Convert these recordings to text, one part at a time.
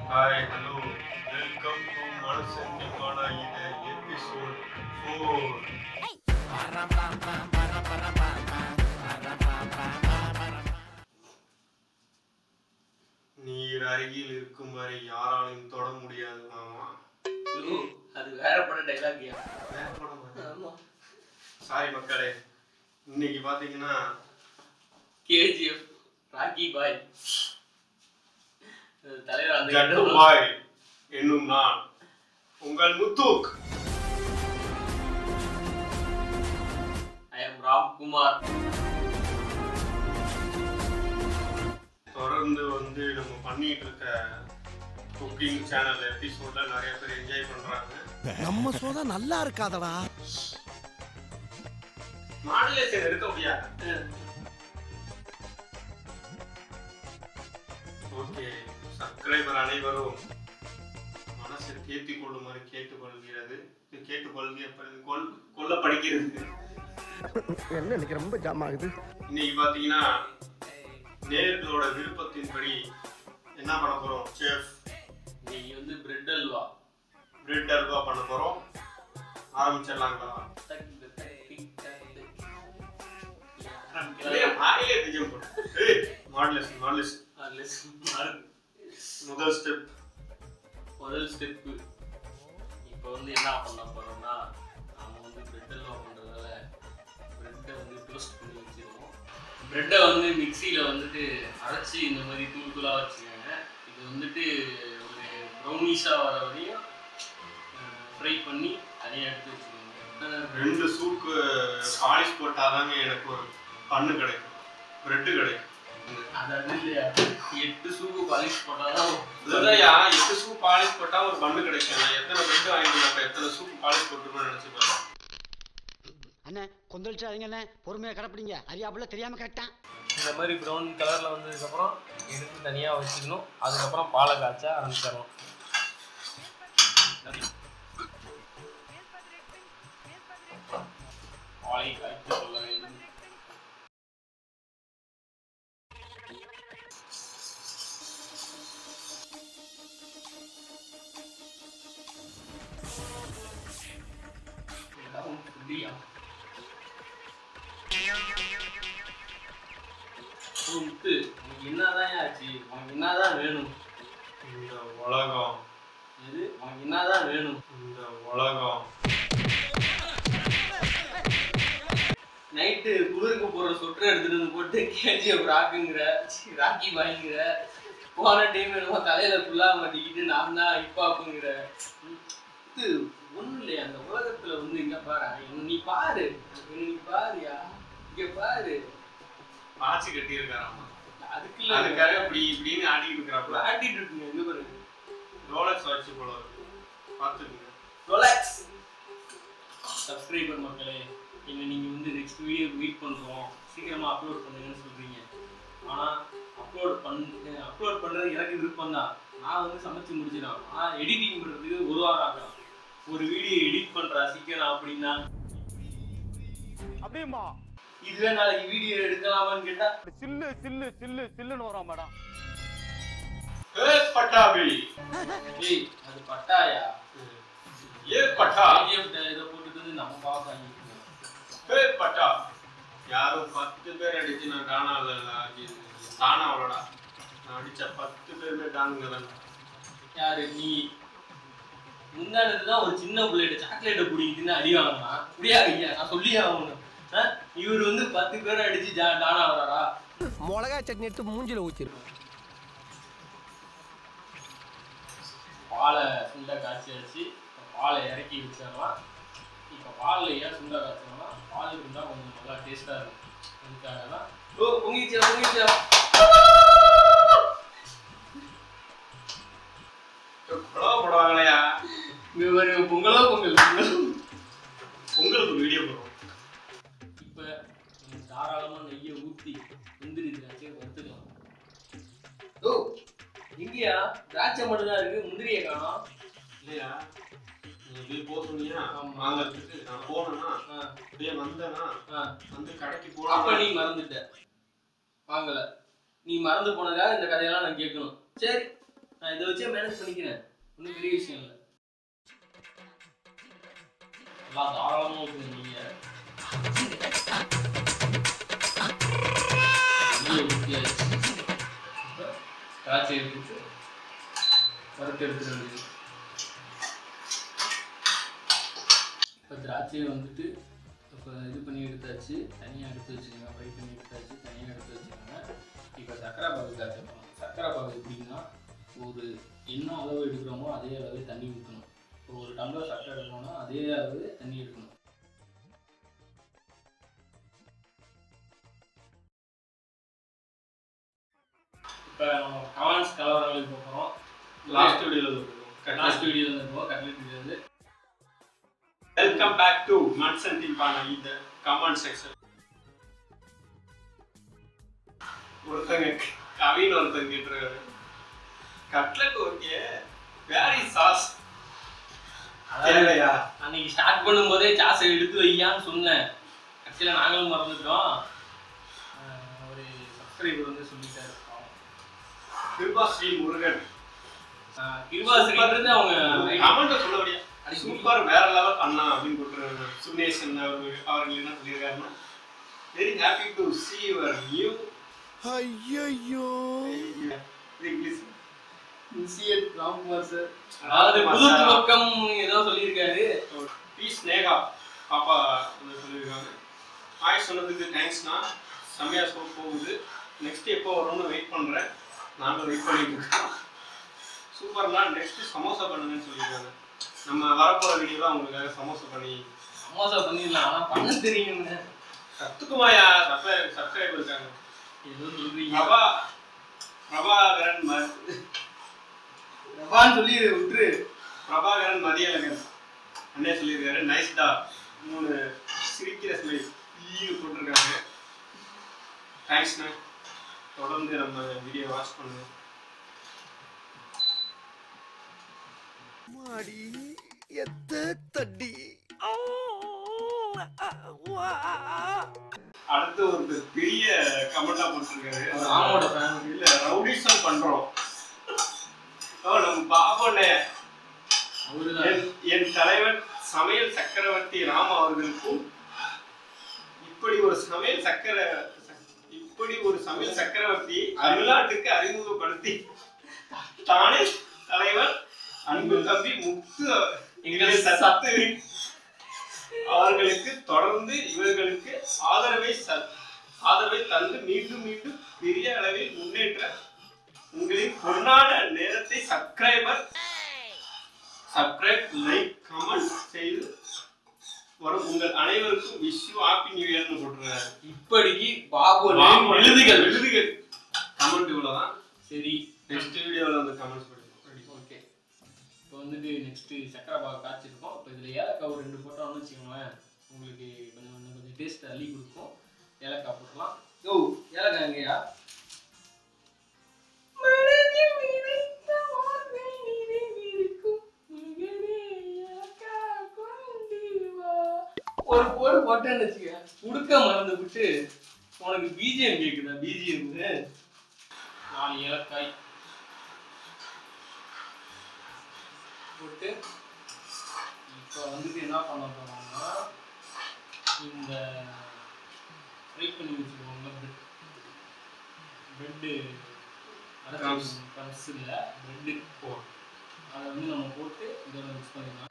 Hi hello welcome to மனசென்னிமான இது episode four நீர் அருகில் இருக்கும் வரை யாராலையும் தொட முடியாது மாமா ஐயோ, அது வேற பட டைலாக்யா ஆமா சாரி மக்களே இன்னைக்கு பாத்தீங்கன்னா கேஜிஎஃப் ராக்கி பாய் அது தலைவர் அந்த ஜட்டு பாய் என்னும் நான் உங்கள் முத்துக் ஐ எம் ராம்குமார் தொடர்ந்து வந்து நம்ம பண்ணிட்டு இருக்க குக்கிங் சேனல் எபிசோட்ல நிறைய பேர் என்ஜாய் பண்றாங்க நம்ம சோதா நல்லா இருக்காதடா மாடுலேஷன் இருக்க முடியாது ஓகே சப்ஸ்கிரைபர் அனைவரும் மனசை தேத்திக் கொள்ளுமாறு கேட்டுக்கொள்கிறது இது கேட்டுக்கொள்க கொள் கொல்லப்படுகிறது என்ன இன்னைக்கு ரொம்ப ஜாம் ஆகுது இன்னைக்கு பாத்தீங்கன்னா நேர்களோட விருப்பத்தின்படி என்ன பண்ண போறோம் செஃப் இன்னைக்கு வந்து பிரெட் அல்வா பிரெட் அல்வா பண்ண போறோம் ஆரம்பிச்சிடலாங்களா இல்லையா, வாயிலே பிஜம் போடு. ஏய், மாடுலேஷன், மாடுலேஷன். முதல் ஸ்டெப் முதல் ஸ்டெப்பு இப்போ வந்து என்ன பண்ண போறோம்னா நாம வந்து பிரெட் அல்வா பண்றதால பிரெட்டை வந்து டோஸ்ட் பண்ணி வச்சிருவோம் பிரெட்டை வந்து மிக்சியில் வந்துட்டு அரைச்சி இந்த மாதிரி தூள் தூளாக வச்சுக்கோங்க இது வந்துட்டு ஒரு ப்ரௌனிஷாக வர வரையும் ஃப்ரை பண்ணி தனியாக எடுத்து வச்சுக்கோங்க ரெண்டு சூக்கு பாலிஷ் போட்டாதாங்க எனக்கு ஒரு பண்ணு கிடைக்கும் பிரெட் கிடைக்கும் அதாவது இல்லையா எட்டு சூப்பு பாலிஷ் போட்டால் தான் இல்லையா எட்டு சூப் பாலிஷ் போட்டா ஒரு பண்ணு கிடைக்கும் நான் எத்தனை பிரெட் வாங்கிட்டு அப்ப எத்தனை சூப் பாலிஷ் போட்டுருப்பேன்னு நினைச்சு பாருங்க அண்ணே கொந்தளிச்சாதீங்க அண்ணே பொறுமையாக கடைப்பிடிங்க அறியாப்புல தெரியாம கேட்டேன் இந்த மாதிரி ப்ரௌன் கலரில் வந்ததுக்கப்புறம் எடுத்து தனியாக வச்சுக்கணும் அதுக்கப்புறம் பாலை காய்ச்ச ஆரம்பிச்சிடணும் பாலை காய்ச்சி சொல்ல வேண்டும் இதெல்லாம் புரியா அப்புறம் முத்து உனக்கு என்னதான் ஆச்சு உனக்கு என்னதான் வேணும் இந்த உலகம் எது உனக்கு என்னதான் வேணும் இந்த உலகம் நைட்டு குளிருக்கு போற சொட்டர் எடுத்துட்டு வந்து போட்டு கேஜிஎஃப் ராக்குங்கிற சி, ராக்கி பாய்ங்கிற போன டைம் என்னமோ தலையில ஃபுல்லா மாட்டிக்கிட்டு நான் தான் ஹிப்பாப்புங்கிற இது ஒண்ணும் இல்லையா அந்த உலகத்துல வந்து இங்க பாரு என்ன நீ பாரு என்ன நீ பாருயா இங்க பாரு ஆட்சி கட்டி இருக்காராமா அதுக்கு இல்ல அதுக்காக இப்படி இப்படின்னு ஆடிட்டு இருக்கிறாப்புல ஆட்டிட்டு இருக்குங்க எங்க பாருங்க ரோலக்ஸ் வச்சு போல இருக்கு பார்த்துக்குங்க ரொலாக்ஸ் சப்ஸ்கிரைபர் மக்களே என்ன நீங்க வந்து நெக்ஸ்ட் வீடியோ வெயிட் பண்றோம் சீக்கிரமா அப்லோட் பண்ணுங்கன்னு சொல்றீங்க ஆனா அப்லோட் பண்ண அப்லோட் பண்றது எனக்கு விருப்பம் தான் நான் வந்து சமைச்சு முடிச்சிடும் ஆனா எடிட்டிங் பண்றதுக்கு ஒரு வாரம் ஆகும் ஒரு வீடியோ எடிட் பண்றா சீக்கிரம் அப்படின்னா அப்படியுமா இதுவே நாளைக்கு வீடியோ எடுக்கலாமான்னு கேட்டா சில்லு சில்லு சில்லு சில்லுன்னு வரும் மேடம் ஏ பட்டாபி ஏய் அது பட்டாயா ஏ பட்டா KGF இதை போட்டுட்டு வந்து நம்ம பாஸ் வாங்கிக்கணும் ஏ பட்டா யாரும் பத்து பேர் அடிச்சு நான் காணா இல்ல தானா அவ்வளோடா நான் அடிச்ச பத்து பேருமே டானுங்க தான் யாரு நீ முந்தானது தான் ஒரு சின்ன பிள்ளைகிட்ட சாக்லேட்டை பிடிக்குதுன்னு அடி வாங்கினா முடியாது ஐயா நான் சொல்லி ஆகணும் ஆ? இவர் வந்து பத்து பேரை அடிச்சு ஜா டானா வராரா மிளகா சட்னி எடுத்து மூஞ்சில ஊத்திரு பாலை சுண்டை காய்ச்சி வச்சு இப்ப பாலை இறக்கி வச்சிடலாம் இப்போ பாலில் ஏன் சுண்டை காய்ச்சோம்னா பால் இருந்தால் கொஞ்சம் நல்லா டேஸ்ட்டாக இருக்கும் அதுக்காக தான் ஓ பொங்கிச்சா பொங்கிச்சா குழவ போடுவாங்களையா இங்கே ஒரு பொங்கலோ பொங்கல் பொங்கல் உங்களுக்கு ஒரு வீடியோ போடுவோம் இப்போ தாராளமாக நெய்யை ஊற்றி முந்திரி திராட்சையை வறுத்துக்கலாம் ஓ எங்கேயா திராட்சை மட்டும் தான் இருக்கு முந்திரியை காணோம் இல்லையா நீ இப்படியே போக சொன்னியா ஆமா. வாங்கறதுக்கு நான் போனேன்னா ஆ, அப்படியே வந்தேன்னா ஆ. வந்து கடைக்கு அப்ப போனா நீ மறந்துட்ட வாங்கல நீ மறந்து போனதுக்காக இந்த கதையெல்லாம் நான் கேட்கணும் சரி நான் இதை வச்சே மேனேஜ் பண்ணிக்கிறேன் ஒன்றும் பெரிய விஷயம் இல்லை எல்லாம் தாராளமாக ஊற்றுங்க நீங்கள் நெய்யை ஊற்றியாச்சு இப்போ திராட்சை எடுத்து வறுத்து எடுத்துட வேண்டியது இப்போ திராட்சையை வந்துட்டு இப்போ இது பண்ணி எடுத்தாச்சு தனியாக எடுத்து வச்சுக்கோங்க ஃப்ரை பண்ணி எடுத்தாச்சு தனியாக எடுத்து வச்சுக்கோங்க இப்போ சக்கரை பாகு காய்ச்சணும் சக்கரை பாகு எப்படின்னா ஒரு என்ன அளவு எடுக்கிறோமோ அதே அளவு தண்ணி ஊற்றணும் இப்போ ஒரு டம்ளர் சக்கரை எடுக்கணும்னா அதே அளவு தண்ணி எடுக்கணும் இப்போ நம்ம கமெண்ட்ஸ் கலவரங்களுக்கு போகிறோம் லாஸ்ட் வீடியோல லாஸ்ட் வீடியோவில் இருப்போம் கட்லெட் வீடியோ வந்து வெல்கம் பேக் டு மட்ஸ் அண்ட் திம்பான இந்த கமெண்ட் செக்ஷன் ஒருத்தங்க கவின் ஒருத்தங்க கேட்டிருக்காரு cutlet okay where is sauce தேவையா அன்னைக்கு ஸ்டார்ட் பண்ணும்போதே சாஸை எடுத்து வையான்னு சொன்னேன் ஆக்சுவலாக நாங்களும் மறந்துட்டோம் ஆஹ் ஒரு சப்ஸ்கிரைபர் வந்து சொல்லிட்டாரு பாவம். கிருபா ஸ்ரீ முருகன் ஆஹ் கிருபாசிரின்றது அவங்க கமெண்ட் சொல்ல முடியாது சூப்பர் வேற லெவல் அண்ணா அப்படின்னு போட்டுருக்காங்க சுனேஷன் அவர்கள் அவர்கள் என்ன சொல்லியிருக்காருன்னா very happy to see your new ஐயோ இங்கிலீஷ் முசியத் ராம்குமார் சார் அதாவது புது துவக்கம் ஏதோ சொல்லியிருக்காரு பி ஸ்னேகா பாப்பா வந்து சொல்லியிருக்காங்க ஹாய் சொன்னதுக்கு தேங்க்ஸ்ண்ணா செம்மையா ஷோ போகுது நெக்ஸ்ட் எப்போ வரும்னு வெயிட் பண்ணுறேன் நாங்களும் வெயிட் பண்ணிட்டு இருக்கோம் சூப்பர்ண்ணா நெக்ஸ்ட் சமோசா பண்ணுங்கன்னு சொல்லியிருக்காங்க நம்ம வரப்போகிற வீடியோவில் உங்களுக்காக சமோசா பண்ணி சமோசா பண்ணிடலாம் ஆனால் பண்ண தெரியுங்க கற்றுக்குமாயா சப்ஸ்கிரை சப்ஸ்கிரைப் இருக்காங்க ஏதோ சொல்றீங்க பிரபா பிரபாகரன் ம- ரவான்னு சொல்லி விட்டுரு பிரபாகரன் மதியழகன் அண்ணே சொல்லியிருக்காரு நைஸ் டா மூணு சிரிக்கிற ஸ்மைல் ஈடு போட்டிருக்காங்க தேங்க்ஸ்ண்ணே தொடர்ந்து நம்ம வீடியோ வாட்ச் பண்ணுங்க மாடி எத்த தட்டி அடுத்து ஒரு பெரிய கமெண்டா போட்டிருக்காரு ராமோட ஃபேன் இல்ல ரவுடிசம் பண்றோம் ஓ நம்ம பாபோண்ணே அவருதான் என் என் தலைவன் சமையல் சக்கரவர்த்தி ராம் அவர்களுக்கும் இப்படி ஒரு சமையல் சக்கர இப்படி ஒரு சமையல் சக்கரவர்த்தி தமிழ்நாட்டுக்கு அறிமுகப்படுத்தி தானே தலைவர் அன்பு தம்பி முத்து எங்கள் சத்து அவர்களுக்கு தொடர்ந்து இவர்களுக்கு ஆதரவை ச- ஆதரவை தந்து மீண்டும் மீண்டும் பெரிய அளவில் முன்னேற்ற உங்களின் பொன்னான நேரத்தை சப்ஸ்கிரைபர் சப்ஸ்கிரைப் லைக் கமெண்ட் செய்து வரும் உங்கள் அனைவருக்கும் விஷ் யூ ஹாப்பி நியூ இயர்னு போட்டுருக்காரு இப்படிக்கு பாபு எழுதுகள் எழுதுகள் எழுதுகள் கமெண்ட் இவ்வளவுதான் சரி நெக்ஸ்ட் வீடியோவில் வந்து கமெண்ட்ஸ் படிப்போம் ஓகே இப்போ வந்துட்டு நெக்ஸ்ட்டு சக்கரை பாகு காய்ச்சிருக்கோம் இப்போ இதில் ஏலக்காய் ஒரு ரெண்டு போட்டோம்னு வச்சுக்கோங்களேன் உங்களுக்கு கொஞ்சம் இன்னும் கொஞ்சம் டேஸ்ட் அள்ளி கொடுக்கும் ஏலக்காய் போட்டுக்கலாம் ஓ ஏலக்காய் எங்கேயா ஒரு போடு போட்டேன்னு வச்சுக்க உடுக்க மறந்து விட்டு உனக்கு பிஜிஎம் கேக்குதா பிஜிஎம் நாலு ஏலக்காய் போட்டு இப்போ வந்துட்டு என்ன பண்ண போறோம்னா இந்த ஃப்ரை பண்ணி வச்சுருக்கோம்ல பிரெட் ப்ரெட்டு Crumbs. கம்ஸ் இல்லை ப்ரெட்டு போ அதை வந்து நம்ம போட்டு இதோட மிக்ஸ் பண்ணிக்கலாம்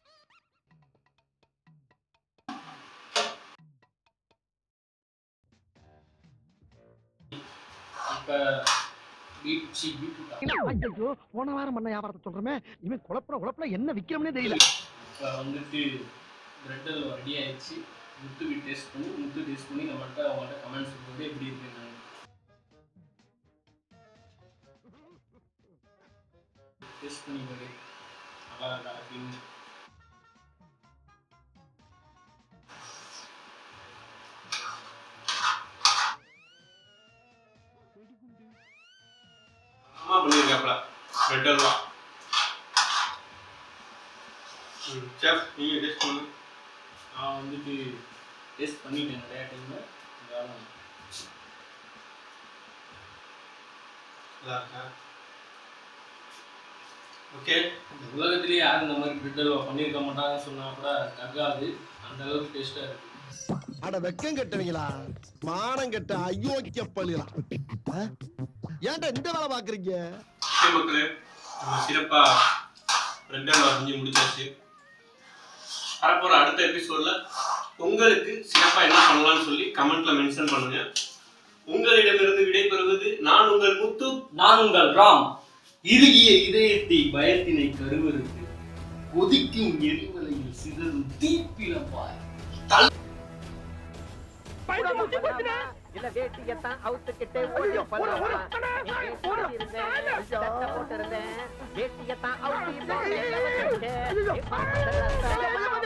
இப்போ பீட் சி பீட்ரூட் ஐயோ போன வாரம் பண்ண வியாபாரத்தை சொல்றமே இவன் குழப்பற குழப்பற என்ன விக்கிறோம்னே தெரியல இப்போ வந்துட்டு பிரெட்டில் ரெடி ஆயிடுச்சு முத்துக்கு டேஸ்ட் பண்ணி முத்து டேஸ்ட் பண்ணி நம்மள்ட்ட அவங்கள்ட்ட கமெண்ட்ஸ் சொல்றது எப்படி இருக்குன்னு டேஸ்ட் பண்ணி பாரு நல்லா இருக்கா அப்படின்னு அம்மா பண்ணியிருக்காப்ல பிரெட் அல்வா ம் செஃப் நீங்கள் டேஸ்ட் பண்ணுங்க நான் வந்துட்டு டேஸ்ட் பண்ணிட்டேன் நிறையா டைமு இருந்தாலும் நல்லா இருக்கா ஓகே இந்த உலகத்திலேயே யாரும் இந்த மாதிரி பிரெட் அல்வா பண்ணியிருக்க மாட்டாங்கன்னு சொன்னா கூட தகாது அந்த அளவுக்கு டேஸ்டா இருக்கு அட வெக்கம் கெட்டவங்களா மானம் கெட்ட அயோக்கிய பள்ளிகளா ஏன்டா இந்த வேலை பாக்குறீங்க ஓகே மக்களே நம்ம சிறப்பா ரெட் அல்வா செஞ்சு முடிச்சாச்சு வரப்போற அடுத்த எபிசோட்ல உங்களுக்கு சிறப்பா என்ன பண்ணலாம்னு சொல்லி கமெண்ட்ல மென்ஷன் பண்ணுங்க உங்களிடமிருந்து விடைபெறுவது நான் உங்கள் முத்து நான் உங்கள் ராம் இறுகிய இதயத்தை பயத்தினை கருவறுத்து கொதிக்கும் எரிமலையில் சிதறும் தீப்பிழப்பாய் இல்ல வேட்டியத்தான் அவுத்துக்கிட்டு ஓடி பண்ணலாமா? நீ வேட்டி இருந்தேன், சட்டை போட்டிருந்தேன். வேட்டியத்தான் அவுத்திட்டு, நீ பண்ண